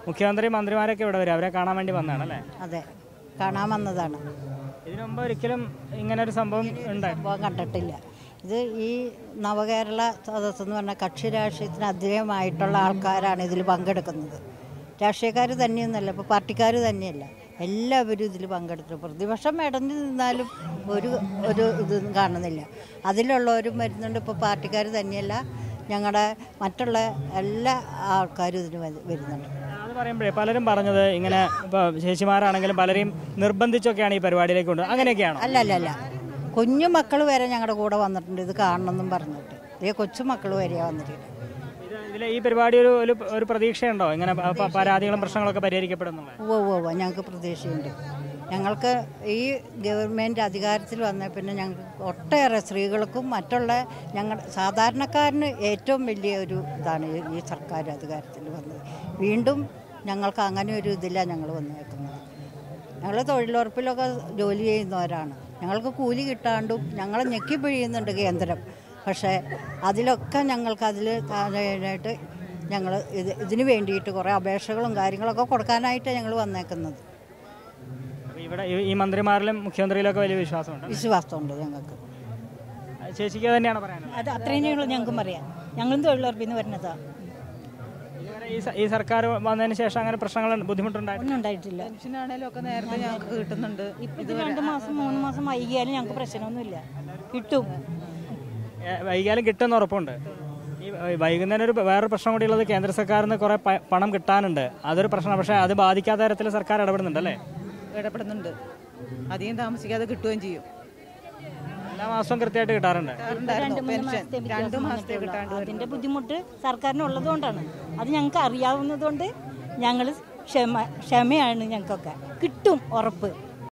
മുഖ്യമന്ത്രി മന്ത്രിമാരൊക്കെ ഇവിടെ വരും അവരെ കാണാൻ വേണ്ടി വന്നതാണ് അല്ലേ അതെ കാണാൻ വന്നതാണ് ഇതിനു മുമ്പ് ഒരിക്കലും ഇങ്ങനെ ഒരു സംഭവം ഉണ്ടായി സംഭവം കണ്ടിട്ടില്ല ഇത് ഈ നവകേരള സദസ്സ് എന്ന് പറഞ്ഞാൽ കക്ഷി രാഷ്ട്രീയത്തിന് അധീനമായിട്ടുള്ള ആൾക്കാരാണ് ഇതിൽ പങ്കെടുക്കുന്നത് രാഷ്ട്രീയക്കാർ തന്നെയൊന്നുമല്ല ഇപ്പോൾ പാർട്ടിക്കാർ തന്നെയല്ല എല്ലാവരും ഇതിൽ പങ്കെടുത്തു പ്രതിപക്ഷം ഇടഞ്ഞു നിന്നാലും ഒരു ഒരു ഇത് കാണുന്നില്ല അതിലുള്ളവരും വരുന്നുണ്ട് ഇപ്പോൾ പാർട്ടിക്കാർ തന്നെയല്ല ഞങ്ങളുടെ മറ്റുള്ള എല്ലാ ആൾക്കാരും ഇതിന് വ- വരുന്നുണ്ട് അത് പറയുമ്പോഴേ പലരും പറഞ്ഞത് ഇങ്ങനെ ഇപ്പോൾ ചേച്ചിമാരാണെങ്കിലും പലരെയും നിർബന്ധിച്ചൊക്കെയാണ് ഈ പരിപാടിയിലേക്ക് കൊണ്ട് അങ്ങനെയൊക്കെയാണോ അല്ല അല്ല അല്ല കുഞ്ഞു മക്കൾ വരെ ഞങ്ങളുടെ കൂടെ വന്നിട്ടുണ്ട് ഇത് കാണണമെന്നും പറഞ്ഞിട്ട് ഈ കൊച്ചു മക്കൾ വരെയാണ് വന്നിട്ടുണ്ട് ഇത് ഇതിലെ ഈ പരിപാടി ഒരു ഒരു ഒരു പ്രതീക്ഷയുണ്ടോ ഇങ്ങനെ പ- പ- പരാതികളും പ്രശ്നങ്ങളൊക്കെ പരിഹരിക്കപ്പെടുന്നുള്ളത് ഉവ്വ് ഉവ്വ് ഉവ്വ് ഞങ്ങൾക്ക് പ്രതീക്ഷയുണ്ട് ഞങ്ങൾക്ക് ഈ ഗവൺമെൻറ് അധികാരത്തിൽ വന്ന പിന്നെ ഞങ്ങൾക്ക് ഒട്ടേറെ സ്ത്രീകൾക്കും മറ്റുള്ള ഞങ്ങളുടെ സാധാരണക്കാരന് ഏറ്റവും വലിയ ഒരു ഇതാണ് ഈ- ഈ സർക്കാർ അധികാരത്തിൽ വന്നത് വീണ്ടും ഞങ്ങൾക്ക് അങ്ങനെ ഒരു ഇതിലാണ് ഞങ്ങൾ വന്നേക്കുന്നത് ഞങ്ങൾ തൊഴിലുറപ്പിലൊക്കെ ജോലി ചെയ്യുന്നവരാണ് ഞങ്ങൾക്ക് കൂലി കിട്ടാണ്ടും ഞങ്ങളെ ഞെക്കി പിഴിയുന്നുണ്ട് കേന്ദ്രം പക്ഷേ അതിലൊക്കെ ഞങ്ങൾക്ക് അതിൽ കാണാനായിട്ട് ഞങ്ങൾ ഇത് ഇതിന് വേണ്ടിയിട്ട് കുറേ അപേക്ഷകളും കാര്യങ്ങളൊക്കെ കൊടുക്കാനായിട്ടാണ് ഞങ്ങൾ വന്നേക്കുന്നത് അപ്പോൾ ഇവിടെ ഈ- ഈ മന്ത്രിമാരിലും മുഖ്യമന്ത്രിയിലൊക്കെ വലിയ വിശ്വാസമുണ്ട് വിശ്വാസമുണ്ട് ഞങ്ങൾക്ക് അത് ചേച്ചിക്ക് തന്നെയാണ് പറയാനുള്ളത് അത് അത്രയും ഞങ്ങൾ ഞങ്ങൾക്കും പറയാം ഞങ്ങളും തൊഴിലുറപ്പിൽ നിന്ന് വരുന്നതാ ഇതുവരെ ഈ സ- ഈ സർക്കാർ വന്നതിന് ശേഷം അങ്ങനെ പ്രശ്നങ്ങൾ ബുദ്ധിമുട്ടുണ്ടായിരുന്നു ഒന്നും ഉണ്ടായിട്ടില്ല പെൻഷനാണേലും ഒക്കെ നേരത്തെ ഞങ്ങൾക്ക് കിട്ടുന്നുണ്ട് ഇത് രണ്ട് മാസം മൂന്ന് മാസം വൈകിയാലും ഞങ്ങൾക്ക് പ്രശ്നമൊന്നുമില്ല കിട്ടും വൈകാലും കിട്ടുമെന്ന് ഉറപ്പുണ്ട് ഈ വൈകുന്നേരം ഒരു വേറൊരു പ്രശ്നം കൂടി ഉള്ളത് കേന്ദ്ര സർക്കാരിൽ നിന്ന് കുറെ പ- പണം കിട്ടാനുണ്ട് അതൊരു പ്രശ്നം പക്ഷേ അത് ബാധിക്കാത്ത തരത്തിൽ സർക്കാർ ഇടപെടുന്നുണ്ട് അല്ലേ ഇടപെടുന്നുണ്ട് അധികം താമസിക്കാതെ കിട്ടുകയും ചെയ്യും എല്ലാ മാസവും കൃത്യമായിട്ട് കിട്ടാറുണ്ട് രണ്ട് മൂന്ന് മാസത്തെ വ്യത്യാസം വന്നിട്ടുള്ളൂ. അതിന്റെ ബുദ്ധിമുട്ട് സർക്കാരിന് ഉള്ളതുകൊണ്ടാണ് അത് ഞങ്ങൾക്ക് അറിയാവുന്നതുകൊണ്ട് ഞങ്ങൾ ക്ഷമ ക്ഷമയാണ് ഞങ്ങൾക്കൊക്കെ കിട്ടും ഉറപ്പ്